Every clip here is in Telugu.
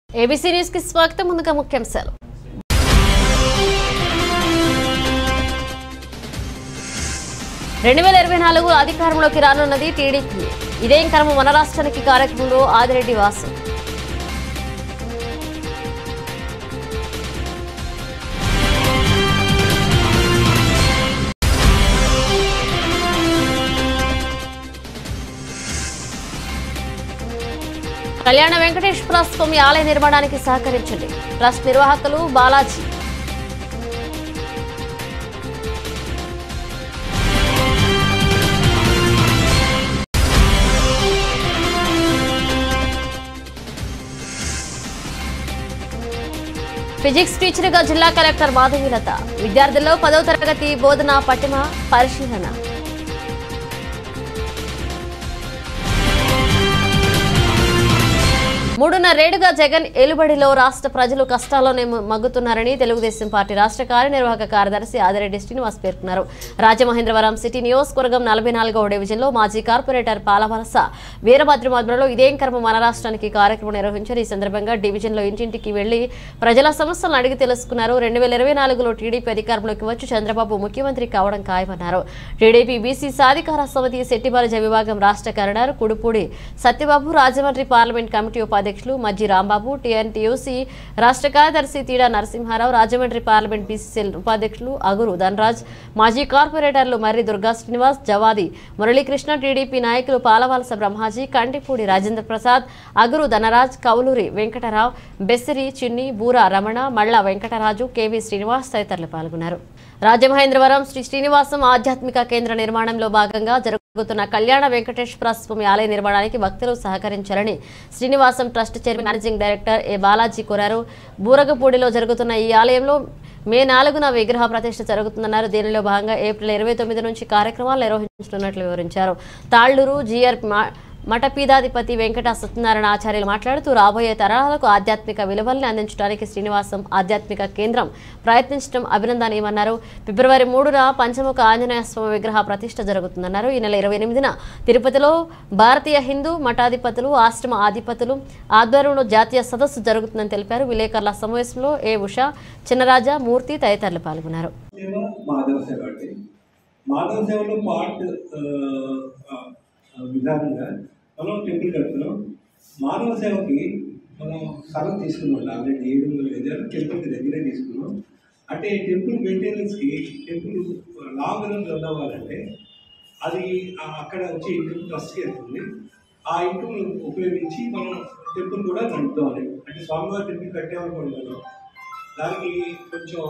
ఏబీసీ న్యూస్ కి స్వాగతం ముందుగా ముఖ్యాంశాలు రెండు వేల ఇరవై నాలుగు అధికారంలోకి రానున్నది టీడీపీ ఇదేం కర్మ మన రాష్ట్రానికి కార్యక్రమంలో ఆదిరెడ్డి వాసు కళ్యాణ వెంకటేశ్వర స్వామి ఆలయ నిర్మాణానికి సహకరించండి ట్రస్ట్ నిర్వాహకులు బాలాజీ ఫిజిక్స్ టీచర్ గా జిల్లా కలెక్టర్ మాధవీలత విద్యార్థుల్లో పదవ తరగతి బోధన పటిమ పరిశీలన మూడున్నరేడుగా జగన్ ఏలుబడిలో రాష్ట్ర ప్రజలు కష్టాల్లోనే మ- మగ్గుతున్నారని తెలుగుదేశం పార్టీ రాష్ట్ర కార్యనిర్వాహక కార్యదర్శి ఆదిరెడ్డి శ్రీనివాస్ పేర్కొన్నారు రాజమహేంద్రవరం సిటీ నియోజకవర్గం నలభై నాలుగవ డివిజన్లో మాజీ కార్పొరేటర్ పాలవలస వీరభద్రం ఆధ్వర్యంలో ఇదేం కర్మ మన రాష్ట్రానికి కార్యక్రమం నిర్వహించారు ఈ సందర్భంగా డివిజన్లో ఇంటింటికి వెళ్లి ప్రజల సమస్యలను అడిగి తెలుసుకున్నారు రెండు వేల ఇరవై నాలుగులో టీడీపీ అధికారంలోకి వచ్చి చంద్రబాబు ముఖ్యమంత్రి కావడం ఖాయమన్నారు టీడీపీ బీసీ సాధికార సమితి శెట్టిబాలజ విభాగం రాష్ట్ర కరణారు కుడుపూడి సత్యబాబు రాజమండ్రి పార్లమెంట్ కమిటీ ఉపాధ్యక్షులు మజ్జి రాంబాబు టీఎన్టీయూసీ రాష్ట్ర కార్యదర్శి తీడా నరసింహారావు రాజమండ్రి పార్లమెంట్ బీసీసీఎల్ ఉపాధ్యక్షులు అగురు ధనరాజ్ మాజీ కార్పొరేటర్లు మర్రి దుర్గా శ్రీనివాస్ జవాది మురళీకృష్ణ టీడీపీ నాయకులు పాలవలస బ్రహ్మాజీ కంటిపూడి రాజేంద్ర ప్రసాద్ అగురు ధనరాజ్ కౌలూరి వెంకటరావు బెస్సిరి చిన్ని బూరా రమణ మళ్ళ వెంకటరాజు కేవీ శ్రీనివాస్ తదితరులు పాల్గొన్నారు రాజమహేంద్రవరం శ్రీ శ్రీనివాసం ఆధ్యాత్మిక కేంద్ర నిర్మాణంలో భాగంగా జరుగుతున్న కళ్యాణ వెంకటేశ్వర స్వామి ఆలయ నిర్మాణానికి భక్తులు సహకరించాలని Srinivasam trust chairman managing director A Balaji కోరారు బూరగపూడిలో జరుగుతున్న ఈ ఆలయంలో మే నాలుగున విగ్రహ ప్రతిష్ఠ జరుగుతుందన్నారు దీనిలో భాగంగా ఏప్రిల్ ఇరవై తొమ్మిది నుంచి కార్యక్రమాలు నిర్వహించనున్నట్లు వివరించారు తాళ్లూరు జీఆర్ మా- మఠపీఠాధిపతి వెంకట సత్యనారాయణ ఆచార్యులు మాట్లాడుతూ రాబోయే తరాలకు ఆధ్యాత్మిక విలువల్ని అందించడానికి శ్రీనివాసం ఆధ్యాత్మిక కేంద్రం ప్రయత్నించడం అభినందనీయమన్నారు ఫిబ్రవరి మూడున పంచముఖ ఆంజనేయ స్వామి విగ్రహ ప్రతిష్ఠ జరుగుతుందన్నారు ఈ నెల ఇరవై ఎనిమిదిన తిరుపతిలో భారతీయ హిందూ మఠాధిపతులు ఆశ్రమ అధిపతులు ఆధ్వర్యంలో జాతీయ సదస్సు జరుగుతుందని తెలిపారు విలేకరుల సమావేశంలో ఏ ఉష చిన్నరాజా మూర్తి తదితరులు పాల్గొన్నారు సేవ మాధవ సేవ అండి మాధవ సేవలో పార్ట్ ఆ, ఆ, ఆ, విధానంగా మనం టెంపుల్ కడుతున్నాం మానవ సేవకి మనం స్థలం తీసుకున్నాం ఆల్రెడీ ఏడు వందల గజాలు టెంపుల్కి దగ్గరే తీసుకున్నాం అంటే టెంపుల్ మెయింటెనెన్స్కి టెంపుల్ లాంగ్ రన్ రన్ అవ్వాలంటే అది ఆ- అక్కడ వచ్చే ఇన్కమ్ ట్రస్ట్కి వెళ్తుంది ఆ ఇన్కమ్ ఉపయోగించి మనం టెంపుల్ కూడా నడుపుతామని అంటే స్వామివారి టెంపుల్ కట్టామనుకోండి మనం దానికి కొంచెం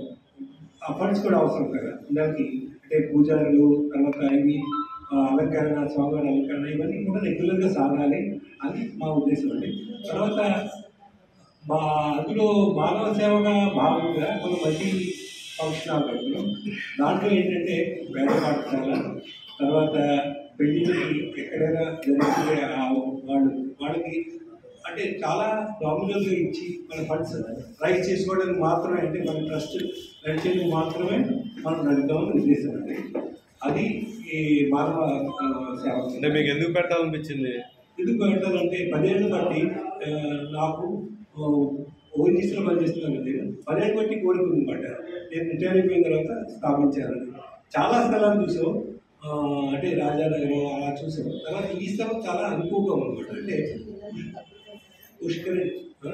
ఆ ఫండ్స్ కూడా అవసరం కదా దానికి అంటే పూజారులు తర్వాత ఇవి ఆ, అలంకరణ స్వామివారి అలంకరణ ఇవన్నీ కూడా రెగ్యులర్గా సాగాలి అని మా ఉద్దేశం అండి తర్వాత మా అందులో మానవ సేవగా భాగంగా కొన్ని మల్టీ ఫంక్షనాలు కడుతున్నాం దాంట్లో ఏంటంటే వేద పాఠశాల తర్వాత పెళ్ళిళ్ళకి ఎక్కడైనా జరుగుతుంటే ఆ వాళ్ళు వాళ్ళకి అంటే చాలా నామినల్గా ఇచ్చి మన ఫండ్స్ రైజ్ చేసుకోవడానికి మాత్రమే అంటే మన ట్రస్ట్ నడిచేందుకు మాత్రమే మనం నడుపుతామని ఉద్దేశం అండి అది ఈ మానవ ఆ, సేవ అంటే మీకు ఎందుకు పెట్టాలనిపించింది ఎందుకు పెట్టాలంటే పదేళ్ళు బట్టి ఆ, నాకు ఓఎన్జీసీలో పనిచేస్తున్నాను నేను పదేళ్ళు బట్టి కోరిక ఉందన్నమాట నేను రిటైర్ అయిపోయిన తర్వాత స్థాపించాలని చాలా స్థలాలు చూసాం ఆ, అంటే రాజానగరం అలా చూసాం తర్వాత ఈ స్థలం చాలా అనుకువగా ఉందన్నమాట అంటే పుష్కరి ఆ?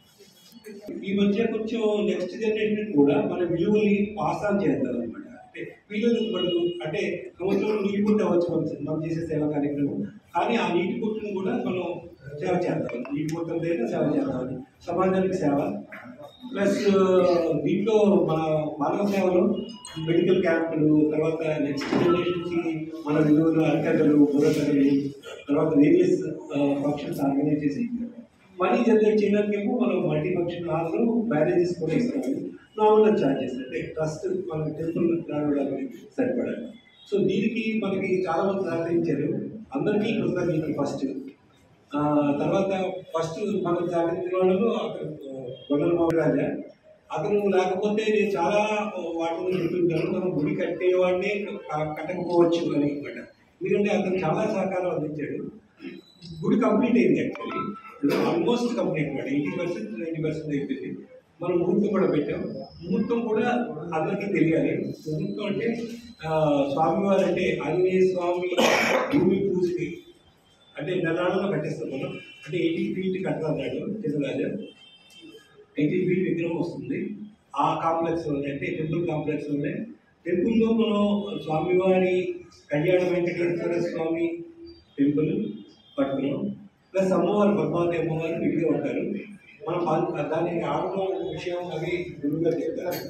ఈ మధ్య కొంచెం నెక్స్ట్ జనరేషన్ కూడా మన విలువల్ని పాస్ ఆన్ చేద్దాం అనమాట అంటే పిల్లలు మనకు అంటే సంవత్సరంలో నీటి పుట్టు అవ్వచ్చు మనం మనం చేసే సేవా కార్యక్రమం కానీ ఆ నీటి పుట్టును కూడా మనం సేవ చేద్దాం నీటి పుట్టంతైనా సేవ చేద్దామని సమాజానికి సేవ ప్లస్ దీంట్లో మన మానవ సేవలో మెడికల్ క్యాంపులు తర్వాత నెక్స్ట్ జనరేషన్కి మన విలువలు అరికథలు బుర్రకథలు తర్వాత వేరియస్ ఫంక్షన్స్ ఆర్గనైజ్ చేసి మనీ జనరేట్ చేయడానికేమో మనం మల్టీ ఫంక్షన్ హాల్లో మ్యారేజెస్ కూడా ఇస్తాము నార్మల్గా ఛార్జెస్ అంటే ట్రస్ట్ మన టెంపుల్ రావడానికి సరిపడాలి సో దీనికి మనకి చాలా మంది సహకరించారు అందరికీ కృతజ్ఞతలు ఫస్ట్ ఆ, తర్వాత ఫస్ట్ మనకు సహకరించిన వాళ్ళు అతను గొల్లల మహారాజా అతను లేకపోతే నేను చాలా వాటిని చెప్తుంటాను మనం గుడి కట్టేవాడిని క- కట్టకపోవచ్చు అని అనమాట ఎందుకంటే అతను చాలా సహకారం అందించాడు గుడి కంప్లీట్ అయింది యాక్చువల్లీ ఆల్మోస్ట్ కంప్లీట్ మాట ఎయిటీ పర్సెంట్ నైంటీ పర్సెంట్ అయిపోయింది మనం ముహూర్తం కూడా పెట్టాం ముహూర్తం కూడా అందరికీ తెలియాలి ముహూర్తం అంటే ఆ, స్వామివారు అంటే ఆంజనేయ స్వామి భూమి పూజకి అంటే నెలల్లో కట్టేస్తాం మనం అంటే ఎయిటీ ఫీట్ కట్టాలన్నాడు చిన్నరాజు ఎయిటీ ఫీట్ విగ్రహం వస్తుంది ఆ కాంప్లెక్స్ అంటే టెంపుల్ కాంప్లెక్స్ ఉన్నాయి టెంపుల్లో మనం స్వామివారి కళ్యాణ వెంకటేశ్వర స్వామి టెంపుల్ పట్టుకున్నాం ప్లస్ అమ్మవారు పద్మావతి అమ్మవారు విడిగా ఉంటారు మనం పా- దాని ఆడడం విషయం అవి గురువుగా చెప్తారు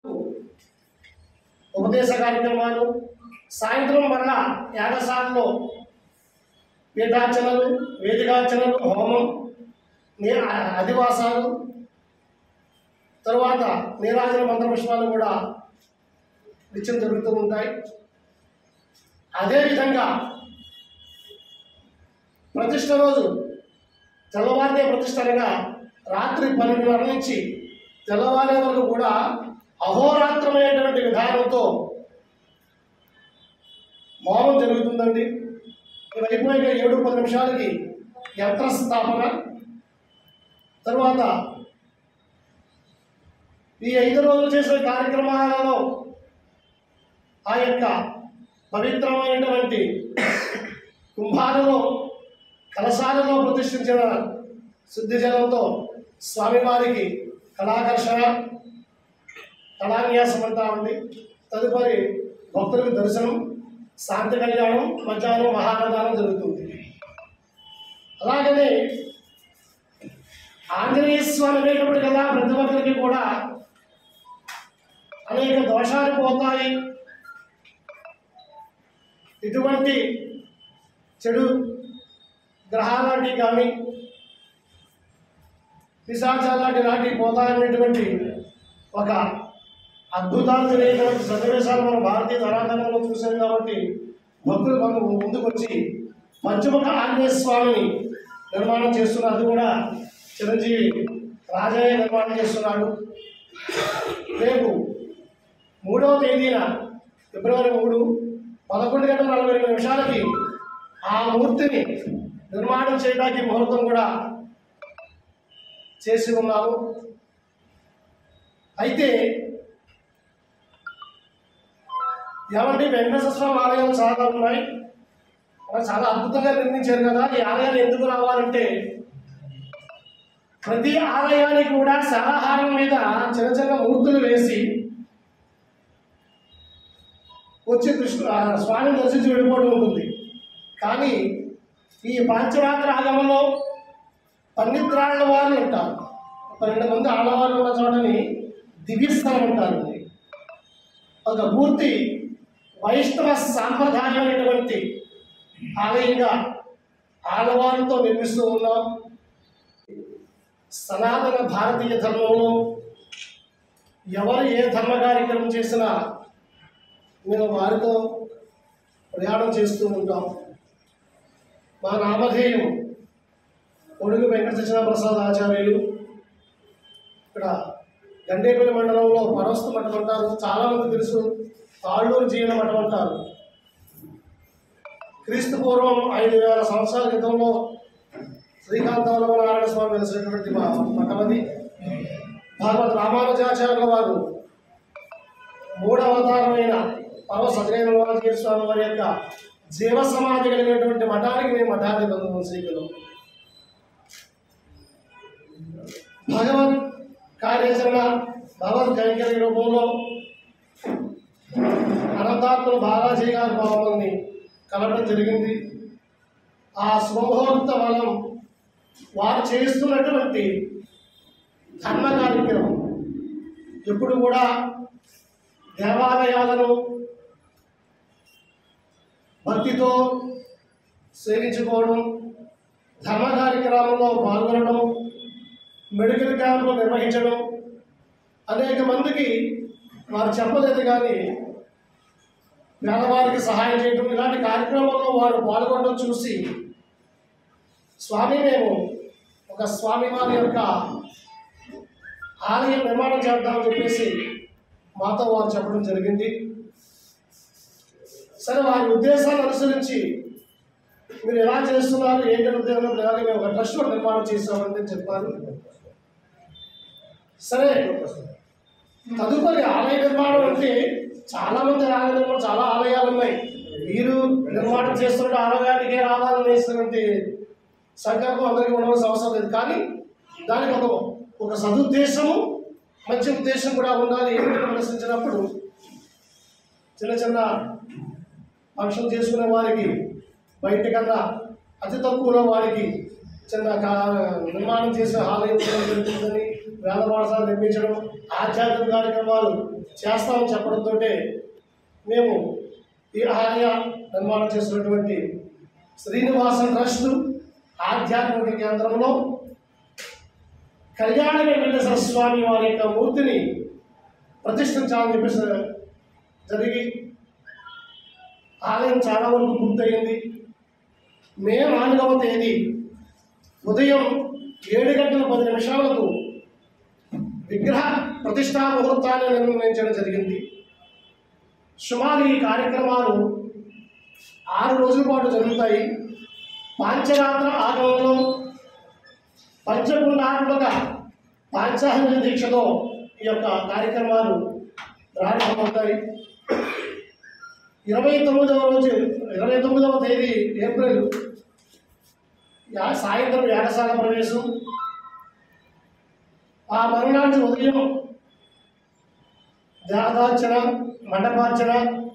ఉపదేశ కార్యక్రమాలు సాయంత్రం మరలా యాగశాలలో పీఠార్చనలు వేదికార్చనలు హోమం నీ అధివాసాలు తరువాత నీరాజన మంత్రపుష్పాలు కూడా నిత్యం జరుగుతూ ఉంటాయి అదేవిధంగా ప్రతిష్ట రోజు తెల్లవారితే ప్రతిష్ట అనగా రాత్రి పన్నెండున్నర నుంచి తెల్లవారే వరకు కూడా అహోరాత్రమైనటువంటి విధానంతో మౌనం జరుగుతుందండి ఇవి అయిపోయాక ఏడు పది నిమిషాలకి యంత్ర స్థాపన తర్వాత ఈ ఐదు రోజులు చేసే కార్యక్రమాలలో ఆ యొక్క పవిత్రమైనటువంటి కుంభాలలో కలశాలలో ప్రతిష్ఠించిన శుద్ధి జలంతో స్వామివారికి కళాకర్షణ కళాన్యాసం అంటా ఉంది తదుపరి భక్తులకు దర్శనం శాంతి కళ్యాణం మధ్యాహ్నం మహానదానం జరుగుతుంది అలాగనే ఆంజనేయ స్వామి అనేటప్పుడు కదా ప్రతి ఒక్కరికి కూడా అనేక దోషాలు పోతాయి ఇటువంటి చెడు గ్రహాలాంటివి కానీ పిశాచాలాంటి లాంటివి పోతాయనేటువంటి ఒక అద్భుతాలు తెలియనటువంటి సన్నివేశాలు మనం భారతీయ ధరాధనంలో చూసాం కాబట్టి భక్తులు మనం ముందుకు వచ్చి పంచముఖ ఆంజనేయ స్వామిని నిర్మాణం చేస్తున్నారు అది కూడా చిరంజీవి రాజయ్య నిర్మాణం చేస్తున్నాడు రేపు మూడవ తేదీన ఫిబ్రవరి మూడు పదకొండు గంటల నలభై రెండు నిమిషాలకి ఆ మూర్తిని నిర్మాణం చేయడానికి ముహూర్తం కూడా చేసి ఉన్నాము అయితే ఏమంటే వెంకటేశ్వర స్వామి ఆలయాలు చాలా ఉన్నాయి మరి చాలా అద్భుతంగా నిర్మించారు కదా ఈ ఆలయాలు ఎందుకు రావాలంటే ప్రతి ఆలయానికి కూడా శరాహారం మీద చిన్న చిన్న మూర్తులు వేసి వచ్చి కృష్ణ ఆ స్వామిని దర్శించి వెళ్ళిపోవడం ఉంటుంది కానీ ఈ పాంచరాత్ర ఆగమంలో పన్నిద్రాళ్ళ వారు ఉంటారు పన్నెండు మంది ఆడవాళ్ళు ఉన్న చోటని దివ్యస్థలం ఉంటారు ఒక పూర్తి వైష్ణవ సాంప్రదాయమైనటువంటి ఆలయంగా ఆడవారితో నిర్మిస్తూ ఉన్నాం సనాతన భారతీయ ధర్మంలో ఎవరు ఏ ధర్మ కార్యక్రమం చేసినా మేము వారితో ప్రయాణం చేస్తూ ఉంటాం మా నామధేయం ఒడుగు వెంకట సత్యనారాయణ ప్రసాద్ ఆచార్యులు ఇక్కడ గండేపల్లి మండలంలో పరవస్తు మఠం అంటారు చాలామంది తెలుసు తాళ్ళూరు జీవన మఠం అంటారు క్రీస్తు పూర్వం ఐదు వేల సంవత్సరాల క్రితంలో శ్రీకాంతవల్లభ నారాయణ స్వామి వెలిసినటువంటి మా మఠం అది భగవద్ రామానుజాచార్యుల వారు మూడవ అవతారమైన పరమ సత్యనారాయణ స్వామి వారి యొక్క జీవ సమాధి కలిగినటువంటి మఠానికి మేము మఠాన్ని పొందడం శ్రీకులం భగవత్ కార్యాచరణ భగవత్ కైంకర్య రూపంలో అనంతాత్మను బాలాజీ గారి భావముల్ని కలవడం జరిగింది ఆ శుభముహూర్త వలం వారు చేస్తున్నటువంటి ధర్మ కార్యక్రమం ఎప్పుడు కూడా దేవాలయాలను భక్తితో సేవించుకోవడం ధర్మ కార్యక్రమంలో పాల్గొనడం మెడికల్ క్యాంపులు నిర్వహించడం అనేక మందికి వారు చెప్పలేదు కానీ పేదవారికి సహాయం చేయడం ఇలాంటి కార్యక్రమాల్లో వారు పాల్గొనడం చూసి స్వామి మేము ఒక స్వామి వారి యొక్క ఆలయం నిర్మాణం చేద్దామని చెప్పేసి మాతో వారు చెప్పడం జరిగింది సరే వారి ఉద్దేశాన్ని అనుసరించి మీరు ఎలా చేస్తున్నారు ఏంటని ఉద్యోగం ఇలాగే మేము ఒక ట్రస్ట్ కూడా నిర్మాణం చేసామని చెప్పారు సరే తదుపరి ఆలయ నిర్మాణం అంటే చాలా మంది ఆలయ నిర్మాణం చాలా ఆలయాలు ఉన్నాయి మీరు నిర్మాణం చేస్తున్న ఆలయానికి ఆధారం వేస్తున్నటువంటి సంకల్పం అందరికీ ఉండవలసిన అవసరం లేదు కానీ దానికి ఒక ఒక సదుద్దేశము మంచి ఉద్దేశం కూడా ఉండాలి ఏమిటని ప్రశ్నించినప్పుడు చిన్న చిన్న ఫంక్షన్ చేసుకునే వారికి బయట కన్నా అతి తక్కువలో వారికి చిన్న కా- నిర్మాణం చేసే ఆలయం కూడా జరుగుతుందని వేద పాఠశాల నిర్మించడం ఆధ్యాత్మిక కార్యక్రమాలు చేస్తామని చెప్పడంతో మేము ఈ ఆలయ నిర్మాణం చేసినటువంటి శ్రీనివాస ట్రస్ట్ ఆధ్యాత్మిక కేంద్రంలో కళ్యాణ వెంకటేశ్వర స్వామి వారి యొక్క మూర్తిని ప్రతిష్ఠించాలని చెప్పేసి జరిగి ఆలయం చాలా వరకు పూర్తయింది మే నాలుగవ తేదీ ఉదయం ఏడు గంటల పది నిమిషాలకు విగ్రహ ప్రతిష్టా ముహూర్తాన్ని నిర్ణయించడం జరిగింది సుమారు ఈ కార్యక్రమాలు ఆరు రోజుల పాటు జరుగుతాయి పాంచరాత్ర ఆగమంలో పంచగుండాత్మక పాంచాహ్య దీక్షతో ఈ యొక్క కార్యక్రమాలు ప్రారంభమవుతాయి ఇరవై తొమ్మిదవ రోజు ఇరవై తొమ్మిదవ తేదీ ఏప్రిల్ యా- సాయంత్రం యాగశాల ప్రవేశం ఆ మరునాటి ఉదయం దేవదార్చన మండపార్చన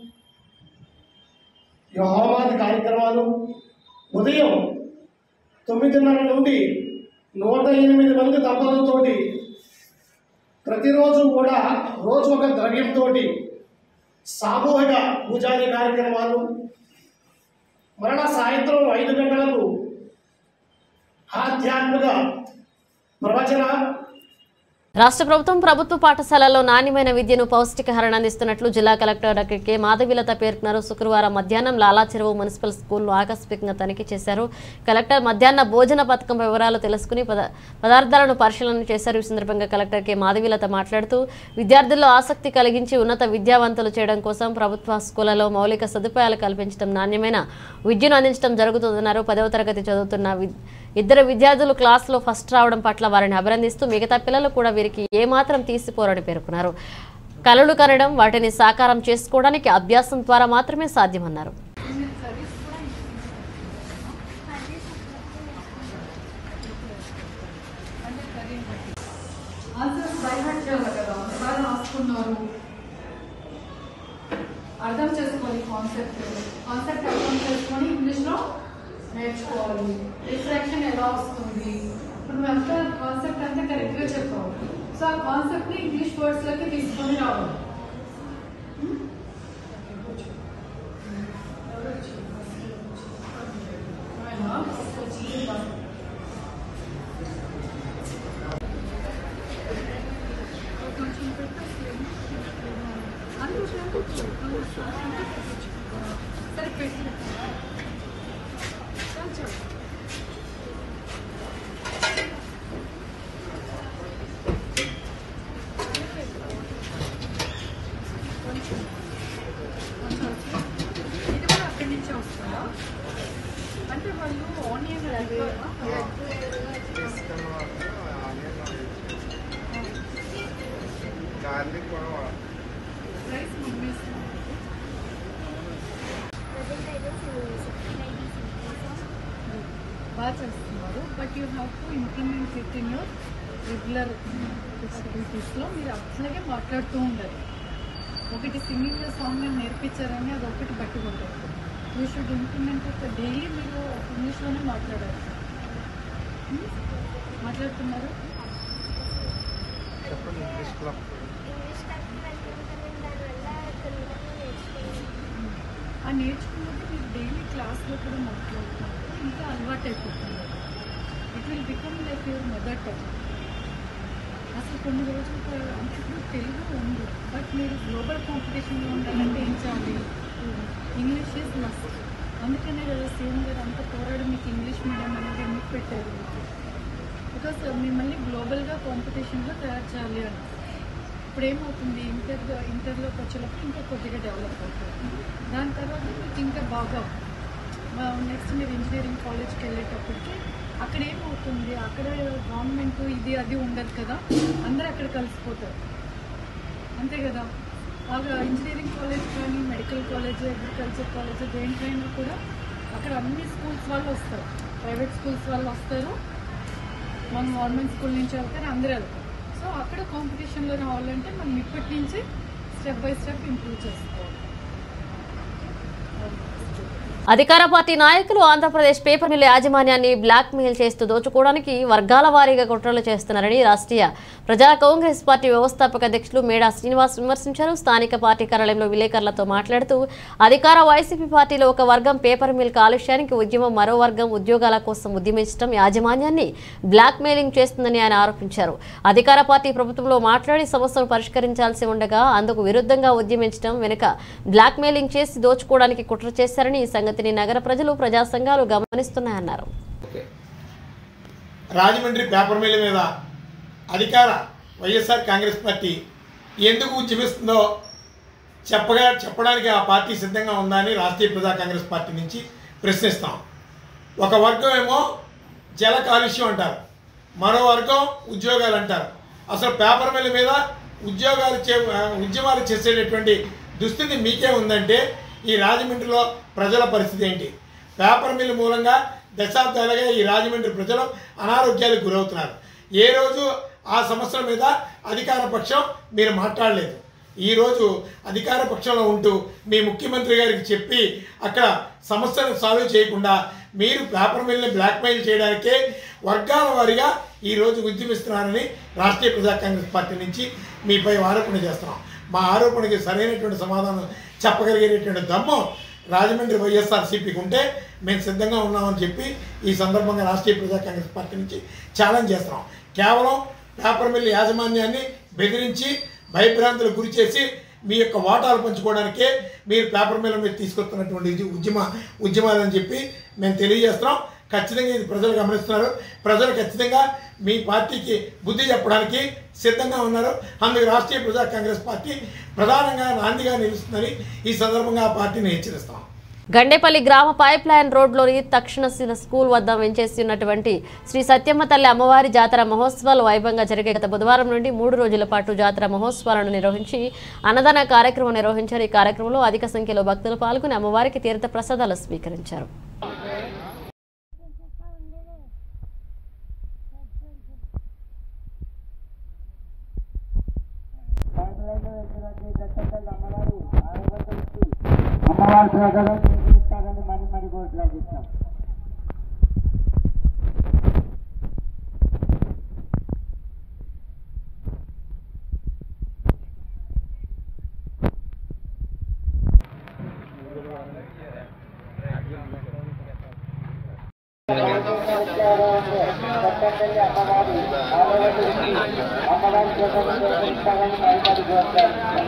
ఈ హోమాది కార్యక్రమాలు ఉదయం తొమ్మిదిన్నర నుండి నూట ఎనిమిది మంది దంపతులతోటి ప్రతిరోజు కూడా రోజు ఒక ద్రవ్యంతో సామూహిక పూజాది కార్యక్రమాలు మరలా సాయంత్రం ఐదు గంటలకు ఆధ్యాత్మిక ప్రవచన రాష్ట్ర ప్రభుత్వం ప్రభుత్వ పాఠశాలల్లో నాణ్యమైన విద్యను పౌష్టికాహారం అందిస్తున్నట్లు జిల్లా కలెక్టర్ డాక్టర్ కె మాధవిలత పేర్కొన్నారు శుక్రవారం మధ్యాహ్నం లాలా చెరువు మున్సిపల్ స్కూల్ను ఆకస్మికంగా తనిఖీ చేశారు కలెక్టర్ మధ్యాహ్న భోజన పథకం వివరాలు తెలుసుకుని పద- పదార్థాలను పరిశీలన చేశారు ఈ సందర్భంగా కలెక్టర్ కె మాధవిలత మాట్లాడుతూ విద్యార్థుల్లో ఆసక్తి కలిగించి ఉన్నత విద్యావంతులు చేయడం కోసం ప్రభుత్వ స్కూళ్లలో మౌలిక సదుపాయాలు కల్పించడం నాణ్యమైన విద్యను అందించడం జరుగుతుందన్నారు పదవ తరగతి చదువుతున్న విద్- ఇద్దరు విద్యార్థులు క్లాసులో ఫస్ట్ రావడం పట్ల వారిని అభినందిస్తూ మిగతా పిల్లలు కూడా వీరికి ఏమాత్రం తీసిపోరని పేర్కొన్నారు కలలు కనడం వాటిని సాకారం చేసుకోవడానికి అభ్యాసం ద్వారా మాత్రమే సాధ్యమన్నారు ఆన్సర్స్ బై హార్ట్ చేయాలి కదా ఎలా రాసుకున్నారు అర్థం చేసుకోవాలి కాన్సెప్ట్ కాన్సెప్ట్ అర్థం చేసుకొని ఇంగ్లీష్లో నేర్చుకోవాలి రిఫ్లెక్షన్ ఎలా వస్తుంది ఇప్పుడు నువ్వు అంతా కాన్సెప్ట్ అంతా కరెక్ట్గా చెప్పావు సో ఆ కాన్సెప్ట్ని ఇంగ్లీష్ వర్డ్స్లోకి తీసుకొని రావాలి సరే పెట్టు ఇది కూడా అక్కడి నుంచే వస్తుందా అంటే వాళ్ళు ఆనియన్ గార్లిక్ కూడా రైస్ మమ్మేస్తున్నారు బాగా చేస్తున్నారు but you have to implement it in your regular యాక్టివిటీస్లో మీరు అట్లాగే మాట్లాడుతూ ఉండాలి ఒకటి సింగింగ్ సాంగ్ నేను నేర్పించారని అది ఒకటి బట్టి ఉంటుంది you should implement it daily మీరు ఇంగ్లీష్లోనే మాట్లాడాలి Hmm? మాట్లాడుతున్నారు చెప్పండి ఇంగ్లీష్ క్లబ్ ఆ నేర్చుకున్నది మీరు డైలీ క్లాస్లో కూడా మాట్లాడుతున్నారు ఇంకా అలవాటు అయిపోతుంది it will become like your mother tongue అసలు కొన్ని రోజులు కూడా అంటే ఇప్పుడు తెలుగు ఉంది బట్ మీరు గ్లోబల్ కాంపిటీషన్లో ఉండాలంటే ఏం చేయాలి ఇంగ్లీష్ ఈజ్ మస్ట్ అందుకనే కదా సీఎం గారు అంత పోరాడు మీకు ఇంగ్లీష్ మీడియం అనేది ఎందుకు పెట్టారు బికాస్ మిమ్మల్ని గ్లోబల్గా కాంపిటీషన్లో తయారు చేయాలి అని ఇప్పుడు ఏమవుతుంది ఇంటర్ ఇంటర్లోకి వచ్చేటప్పుడు ఇంకా కొద్దిగా డెవలప్ అవుతుంది దాని తర్వాత మీకు ఇంకా బాగా నెక్స్ట్ మీరు ఇంజనీరింగ్ కాలేజ్కి వెళ్ళేటప్పటికి అక్కడ ఏమవుతుంది అక్కడ గవర్నమెంట్ ఇది అది ఉండదు కదా అందరూ అక్కడ కలిసిపోతారు అంతే కదా బాగా ఇంజనీరింగ్ కాలేజ్ కానీ మెడికల్ కాలేజ్ అగ్రికల్చర్ కాలేజ్ దేంట్లైనా కూడా అక్కడ అన్ని స్కూల్స్ వాళ్ళు వస్తారు ప్రైవేట్ స్కూల్స్ వాళ్ళు వస్తారు మనం గవర్నమెంట్ స్కూల్ నుంచి వెళ్తారు అందరూ వెళ్తారు సో అక్కడ కాంపిటీషన్లో రావాలంటే మనం ఇప్పటి నుంచి స్టెప్ బై స్టెప్ ఇంప్రూవ్ చేసుకోవాలి అధికార పార్టీ నాయకులు ఆంధ్రప్రదేశ్ పేపర్ మిల్ యాజమాన్యాన్ని బ్లాక్ మెయిల్ చేస్తూ దోచుకోవడానికి వర్గాల వారీగా కుట్రలు చేస్తున్నారని రాష్ట్రీయ ప్రజా కాంగ్రెస్ పార్టీ వ్యవస్థాపక అధ్యక్షులు మేడా శ్రీనివాస్ విమర్శించారు స్థానిక పార్టీ కార్యాలయంలో విలేకరులతో మాట్లాడుతూ అధికార వైసీపీ పార్టీలో ఒక వర్గం పేపర్ మిల్ కాలుష్యానికి ఉద్యమం మరో వర్గం ఉద్యోగాల కోసం ఉద్యమించడం యాజమాన్యాన్ని బ్లాక్ మెయిలింగ్ చేస్తుందని ఆయన ఆరోపించారు అధికార పార్టీ ప్రభుత్వంలో మాట్లాడి సమస్యను పరిష్కరించాల్సి ఉండగా అందుకు విరుద్ధంగా ఉద్యమించడం వెనుక బ్లాక్ మెయిలింగ్ చేసి దోచుకోవడానికి కుట్ర చేశారని ఈ సంగతిని నగర ప్రజలు ప్రజా సంఘాలు గమనిస్తున్నాయన్నారు రాజమండ్రి పేపర్ మిల్ మీద అధికార వైఎస్ఆర్ కాంగ్రెస్ పార్టీ ఎందుకు ఉద్యమిస్తుందో చెప్పగా చెప్పడానికి ఆ పార్టీ సిద్ధంగా ఉందా అని రాష్ట్రీయ ప్రజా కాంగ్రెస్ పార్టీ నుంచి ప్రశ్నిస్తాం ఒక వర్గం ఏమో జల కాలుష్యం అంటారు మరో వర్గం ఉద్యోగాలు అంటారు అసలు పేపర్ మిల్ మీద ఉద్యోగాలు చే ఉద్యమాలు చేసేటటువంటి దుస్థితి మీకే ఉందంటే ఈ రాజమండ్రిలో ప్రజల పరిస్థితి ఏంటి పేపర్ మిల్ మూలంగా దశాబ్దాలుగా ఈ రాజమండ్రి ప్రజలు అనారోగ్యాలకు గురవుతున్నారు ఏ రోజు ఆ సమస్యల మీద అధికార పక్షం మీరు మాట్లాడలేదు ఈరోజు అధికార పక్షంలో ఉంటూ మీ ముఖ్యమంత్రి గారికి చెప్పి అక్కడ సమస్యను సాల్వ్ చేయకుండా మీరు పేపర్ మిల్ని బ్లాక్మెయిల్ చేయడానికే వర్గాల వారీగా ఈరోజు ఉద్యమిస్తున్నారని రాష్ట్రీయ ప్రజా కాంగ్రెస్ పార్టీ నుంచి మీపై ఆరోపణ చేస్తున్నాం మా ఆరోపణకి సరైనటువంటి సమాధానం చెప్పగలిగేటటువంటి దమ్ము రాజమండ్రి వైఎస్ఆర్సీపీకి ఉంటే మేము సిద్ధంగా ఉన్నామని చెప్పి ఈ సందర్భంగా రాష్ట్రీయ ప్రజా కాంగ్రెస్ పార్టీ నుంచి ఛాలెంజ్ చేస్తున్నాం కేవలం పేపర్ మిల్ యాజమాన్యాన్ని బెదిరించి భయభ్రాంతులకు గురి చేసి మీ యొక్క వాటాలు పంచుకోవడానికే మీరు పేపర్ మిల్ మీద తీసుకొస్తున్నటువంటి ఇది ఉద్యమ ఉద్యమాలని చెప్పి మేము తెలియజేస్తున్నాం ఖచ్చితంగా ఇది ప్రజలు గమనిస్తున్నారు ప్రజలు ఖచ్చితంగా మీ పార్టీకి బుద్ధి చెప్పడానికి సిద్ధంగా ఉన్నారు అందుకు రాష్ట్రీయ ప్రజా కాంగ్రెస్ పార్టీ ప్రధానంగా నాందిగా నిలుస్తుందని ఈ సందర్భంగా ఆ పార్టీని హెచ్చరిస్తాం గండేపల్లి గ్రామ పైప్ లైన్ రోడ్లోని తక్షణశీల స్కూల్ వద్ద వెంచేసి ఉన్నటువంటి శ్రీ సత్యమ్మ తల్లి అమ్మవారి జాతర మహోత్సవాలు వైభవంగా జరిగే గత బుధవారం నుండి మూడు రోజుల పాటు జాతర మహోత్సవాలను నిర్వహించి అన్నదాన కార్యక్రమం నిర్వహించారు ఈ కార్యక్రమంలో అధిక సంఖ్యలో భక్తులు పాల్గొని అమ్మవారికి తీర్థ ప్రసాదాలు స్వీకరించారు అమ్మవారి ప్రకారం చేస్తారని మరి మరి కోట్లాగిస్తాం అమ్మవారి ప్రకారం చేస్తారని మరి మరి కోట్లాగిస్తాం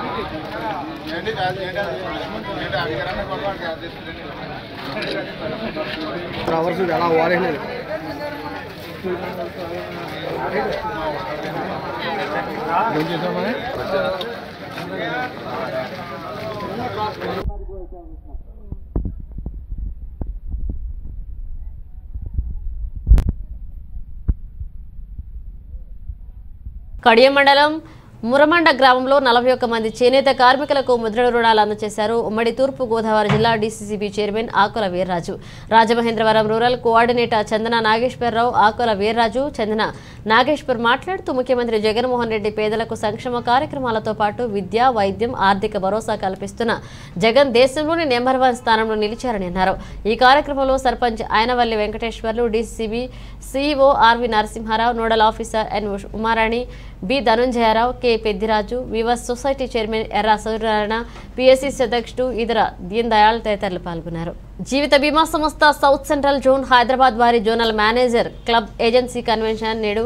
కడియం మండలం మురమండ గ్రామంలో నలభై ఒక్క మంది చేనేత కార్మికులకు ముద్ర రుణాలు అందజేశారు ఉమ్మడి తూర్పు గోదావరి జిల్లా DCCB chairman Akula Veerraju Rajamahendravaram rural coordinator Chandana Nageswara Rao Akula Veerraju Chandana Nageswar మాట్లాడుతూ ముఖ్యమంత్రి జగన్మోహన్ రెడ్డి పేదలకు సంక్షేమ కార్యక్రమాలతో పాటు విద్య వైద్యం ఆర్థిక భరోసా కల్పిస్తున్న జగన్ దేశంలోని నెంబర్ వన్ స్థానంలో నిలిచారని అన్నారు ఈ కార్యక్రమంలో sarpanch Ayanavalli Venkateswarlu DCB CEO RV Narasimha Rao nodal officer N Umarani B Dhanunjaya Rao K Peddiraju వివస్ society chairman Erra Suryanarayana PSC అధ్యక్షుడు ఇతర దీన్ దయాళ్ తదితరులు పాల్గొన్నారు జీవిత బీమా సంస్థ సౌత్ సెంట్రల్ జోన్ హైదరాబాద్ వారి zonal manager club agency convention నేడు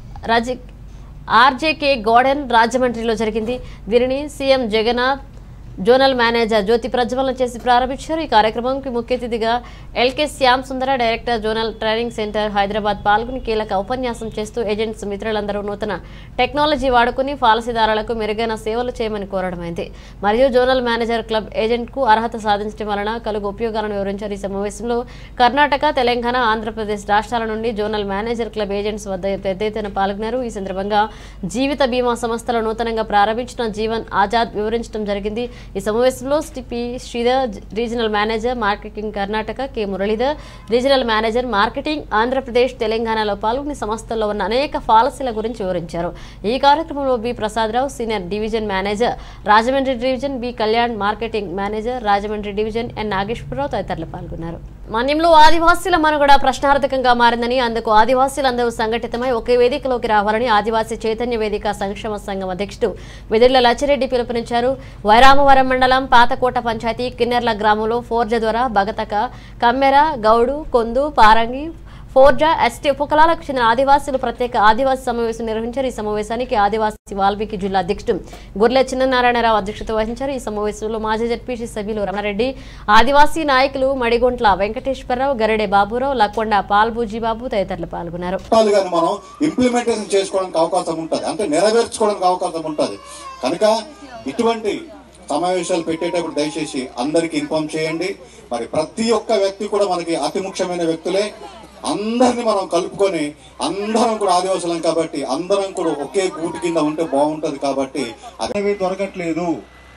రజి ఆర్జేకే గోడెన్ రాజమండ్రిలో జరిగింది దీనిని సీఎం జగన్నాథ్ జోనల్ మేనేజర్ జ్యోతి ప్రజ్వలన చేసి ప్రారంభించారు ఈ కార్యక్రమంకి ముఖ్య అతిథిగా LK Shyam Sundara director zonal training centre Hyderabad పాల్గొని కీలక ఉపన్యాసం చేస్తూ ఏజెంట్స్ మిత్రులందరూ నూతన టెక్నాలజీ వాడుకుని పాలసీదారులకు మెరుగైన సేవలు చేయమని కోరడమైంది మరియు జోనల్ మేనేజర్ క్లబ్ ఏజెంట్ కు అర్హత సాధించడం వలన కలుగు ఉపయోగాలను వివరించారు ఈ సమావేశంలో కర్ణాటక తెలంగాణ ఆంధ్రప్రదేశ్ రాష్ట్రాల నుండి జోనల్ మేనేజర్ క్లబ్ ఏజెంట్స్ వద్ద పెద్ద ఎత్తున పాల్గొన్నారు ఈ సందర్భంగా జీవిత బీమా సంస్థలు నూతనంగా ప్రారంభించిన జీవన్ ఆజాద్ వివరించడం జరిగింది ఈ సమావేశంలో P Sridhar regional manager marketing Karnataka K Muralidhar regional manager marketing Andhra Pradesh తెలంగాణలో పాల్గొని సంస్థల్లో ఉన్న అనేక పాలసీల గురించి వివరించారు ఈ కార్యక్రమంలో B Prasada Rao senior division manager Rajahmundry division B Kalyan marketing manager Rajahmundry division N Nageswara Rao తదితరులు పాల్గొన్నారు మన్యంలో ఆదివాసీల మనుగడ ప్రశ్నార్థకంగా మారిందని అందుకు ఆదివాసీలందరూ సంఘటితమై ఒకే వేదికలోకి రావాలని ఆదివాసీ చైతన్య వేదిక సంక్షేమ సంఘం అధ్యక్షుడు వెదిళ్ల లచ్చిరెడ్డి పిలుపునిచ్చారు వైరామవరం మండలం పాతకోట పంచాయతీ కిన్నెర్ల గ్రామంలో ఫోర్జ ద్వారా భగతక కమ్మెర గౌడు కొందు పారంగి ఫోర్జా ఎస్టీ ఉపకులాలకు చెందిన ఆదివాసీలు ప్రత్యేక ఆదివాసీ సమావేశం నిర్వహించారు ఈ సమావేశానికి ఆదివాసీ వాల్మీకి జిల్లా అధ్యక్షుడు గొర్రె చిన్ననారాయణరావు అధ్యక్షత వహించారు ఈ సమావేశంలో మాజీ జడ్పీసీ సభ్యులు రమణారెడ్డి ఆదివాసీ నాయకులు మడిగొంట్ల వెంకటేశ్వరరావు గరడే బాబురావు లక్కొండ పాల్బూజీబాబు తదితరులు పాల్గొన్నారు చట్టాలు కానీ మనం ఇంప్లిమెంటేషన్ చేసుకోవడానికి అవకాశం ఉంటుంది అంటే నెరవేర్చుకోవడానికి అవకాశం ఉంటుంది కనుక ఇటువంటి సమావేశాలు పెట్టేటప్పుడు దయచేసి అందరికి ఇన్ఫార్మ్ చేయండి మరి ప్రతి ఒక్క వ్యక్తి కూడా మనకి అతి ముఖ్యమైన వ్యక్తులే అందరిని మనం కలుపుకొని అందరం కూడా ఆదివాసులం కాబట్టి అందరం కూడా ఒకే గూటి కింద ఉంటే బాగుంటది కాబట్టి అదేవి దొరకట్లేదు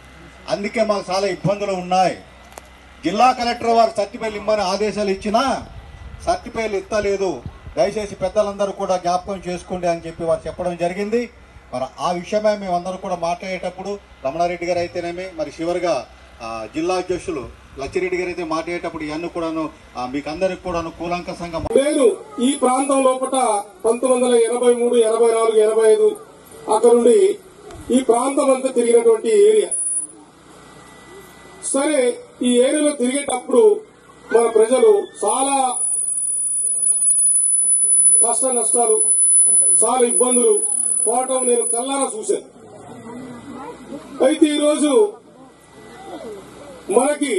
అందుకే మాకు చాలా ఇబ్బందులు ఉన్నాయి జిల్లా కలెక్టర్ వారు సర్టిఫైలు ఇమ్మని ఆదేశాలు ఇచ్చినా సర్టిఫైలు ఇస్తలేదు దయచేసి పెద్దలందరూ కూడా జ్ఞాపకం చేసుకోండి అని చెప్పి వారు చెప్పడం జరిగింది మరి ఆ విషయమే మేమందరం కూడా మాట్లాడేటప్పుడు రమణారెడ్డి గారు అయితేనేమి మరి చివరిగా ఆ, జిల్లా అధ్యక్షులు లచ్చిరెడ్డి గారు అయితే మాట్లాడేటప్పుడు ఇవన్నీ కూడాను ఆ, మీకు అందరికి కూడాను కూలంకసంగా నేను ఈ ప్రాంతం లోపల పంతొమ్మిది వందల ఎనభై మూడు ఎనభై నాలుగు ఎనభై ఐదు అక్కడ నుండి ఈ ప్రాంతం అంతా తిరిగినటువంటి ఏరియా సరే ఈ ఏరియాలో తిరిగేటప్పుడు మన ప్రజలు చాలా కష్ట నష్టాలు చాలా ఇబ్బందులు పోవటం నేను కల్లారా చూశాను అయితే ఈరోజు మనకి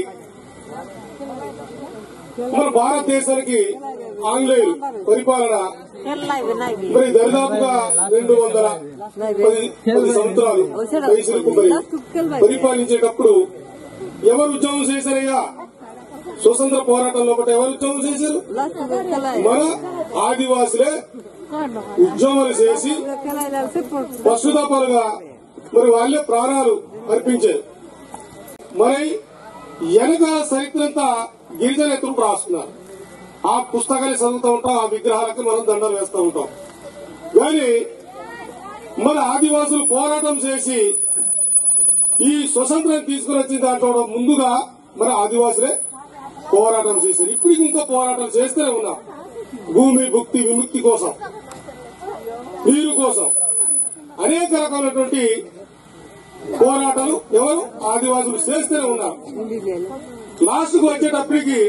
మన భారతదేశానికి ఆంగ్లేయులు పరిపాలన మరి దరిదాపుగా రెండు వందల పది పది సంవత్సరాలు వయసులకు మరి పరిపాలించేటప్పుడు ఎవరు ఉద్యమం చేశారయ్యా స్వతంత్ర పోరాటంలో ఒకటి ఎవరు ఉద్యమం చేశారు మన ఆదివాసులే ఉద్యమాలు చేసి పశుదపాలుగా మరి వాళ్ళే ప్రాణాలు అర్పించారు మరి వెనక చరిత్రంతా గిరిజన ఎత్తులు రాస్తున్నారు ఆ పుస్తకాలు చదువుతూ ఉంటాం ఆ విగ్రహాలకు మనం దండలు వేస్తూ ఉంటాం కానీ మన ఆదివాసులు పోరాటం చేసి ఈ స్వతంత్రం తీసుకుని వచ్చిన దాంట్లో ముందుగా మన ఆదివాసులే పోరాటం చేశారు ఇప్పుడు ఇంకా పోరాటం చేస్తూనే ఉన్నాం భూమి భుక్తి విముక్తి కోసం నీరు కోసం అనేక రకాలైనటువంటి పోరాటాలు ఎవరు ఆదివాసులు చేస్తూనే ఉన్నారు లాస్ట్ కు వచ్చేటప్పటికి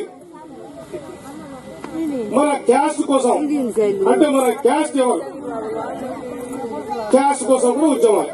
మన క్యాస్ట్ కోసం అంటే మన క్యాస్ట్ ఎవరు క్యాస్ట్ కోసం కూడా ఉద్యమాలు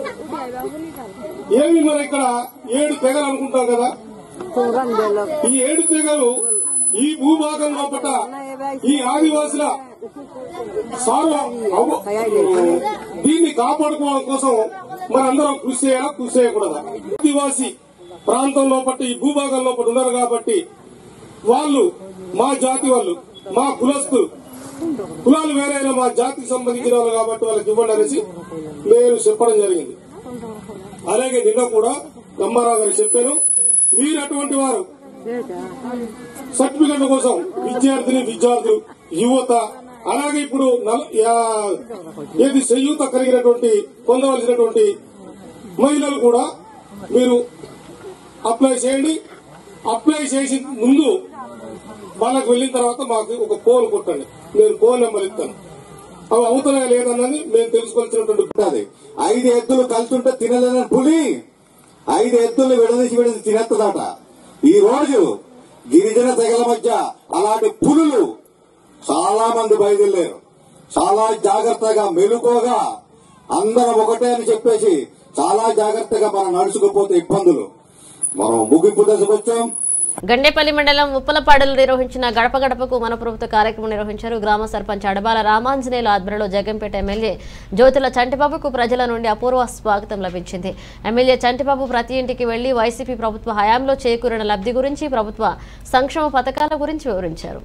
ఏమి మన ఇక్కడ ఏడు తెగలు అనుకుంటాం కదా ఈ ఏడు తెగలు ఈ భూభాగం లోపల ఈ ఆదివాసుల సార్వ అవ- దీన్ని కాపాడుకోవడం కోసం మనందరం కృషి చేయాలా కృషి చేయకూడదా ఆదివాసి ప్రాంతం లోపల ఈ భూభాగం లోపల ఉన్నారు కాబట్టి వాళ్ళు మా జాతి వాళ్ళు మా కులస్తులు కులాలు వేరైనా మా జాతికి సంబంధించిన వాళ్ళు కాబట్టి వాళ్ళకి ఇవ్వండి అనేసి నేను చెప్పడం జరిగింది అలాగే నిన్న కూడా నమ్మారావు గారు చెప్పాను మీరు అటువంటి వారు సర్టిఫికెట్ల కోసం విద్యార్థిని విద్యార్థులు యువత అలాగే ఇప్పుడు నల- యా- ఏది సంయుత కలిగినటువంటి పొందవలసినటువంటి మహిళలు కూడా మీరు అప్లై చేయండి అప్లై చేసి ముందు వాళ్ళకి వెళ్ళిన తర్వాత మాకు ఒక ఫోన్ కొట్టండి నేను ఫోన్ నెంబర్ ఇస్తాను అవి అవుతున్నాయా లేదన్నది మేము తెలుసుకోవాల్సినటువంటి ఉంటుంది ఐదు ఎద్దులు కలుతుంటే తినలేని పులి ఐదు ఎద్దులు విడదీసి విడదీసి తినేస్తుందట ఈ రోజు గిరిజన తెగల మధ్య అలాంటి పులులు చాలా మంది బయలుదేరారు చాలా జాగ్రత్తగా మెలుకోగా అందరం ఒకటే అని చెప్పేసి చాలా జాగ్రత్తగా మనం నడుచుకుపోతే ఇబ్బందులు మనం ముగింపు దశకు వచ్చాం గండేపల్లి మండలం ఉప్పలపాడులో నిర్వహించిన గడప గడపకు మన ప్రభుత్వ కార్యక్రమం నిర్వహించారు గ్రామ సర్పంచ్ అడబాల రామాంజనేయుల ఆధ్వర్యంలో జగంపేట ఎమ్మెల్యే జ్యోతుల చంటిబాబుకు ప్రజల నుండి అపూర్వ స్వాగతం లభించింది ఎమ్మెల్యే చంటిబాబు ప్రతి ఇంటికి వెళ్లి వైసీపీ ప్రభుత్వ హయాంలో చేకూరిన లబ్ధి గురించి ప్రభుత్వ సంక్షేమ పథకాల గురించి వివరించారు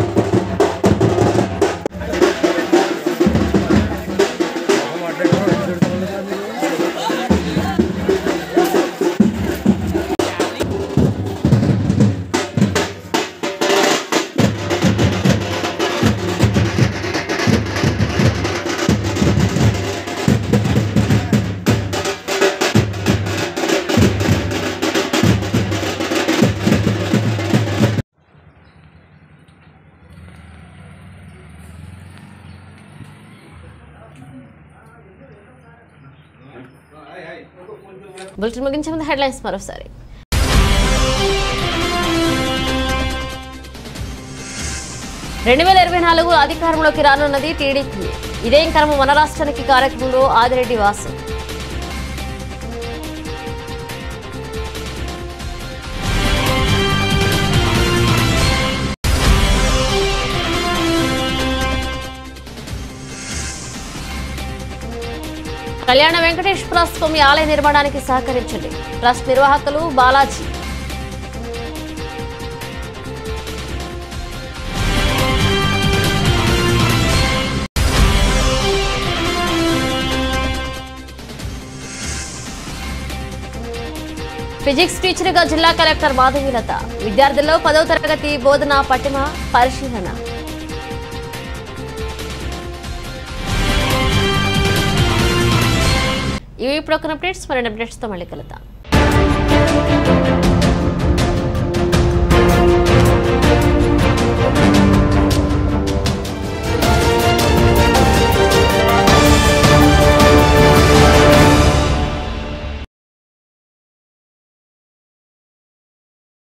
బులెటిన్ ముగించే ముందు హెడ్లైన్స్ మరోసారి రెండు వేల ఇరవై నాలుగు అధికారంలోకి రానున్నది టీడీపీ ఇదేం కర్మ మన రాష్ట్రానికి కార్యక్రమంలో ఆదిరెడ్డి వాసు కళ్యాణ వెంకటేశ్వర స్వామి ఆలయ నిర్మాణానికి సహకరించండి ట్రస్ట్ నిర్వాహకులు బాలాజీ ఫిజిక్స్ టీచర్గా జిల్లా కలెక్టర్ మాధవీలత విద్యార్థుల్లో పదవ తరగతి బోధన పటిమ పరిశీలన ఇవి ఇప్పుడు ఒక అప్డేట్స్ మరిన్ని అప్డేట్స్తో మళ్ళీ కలుద్దాం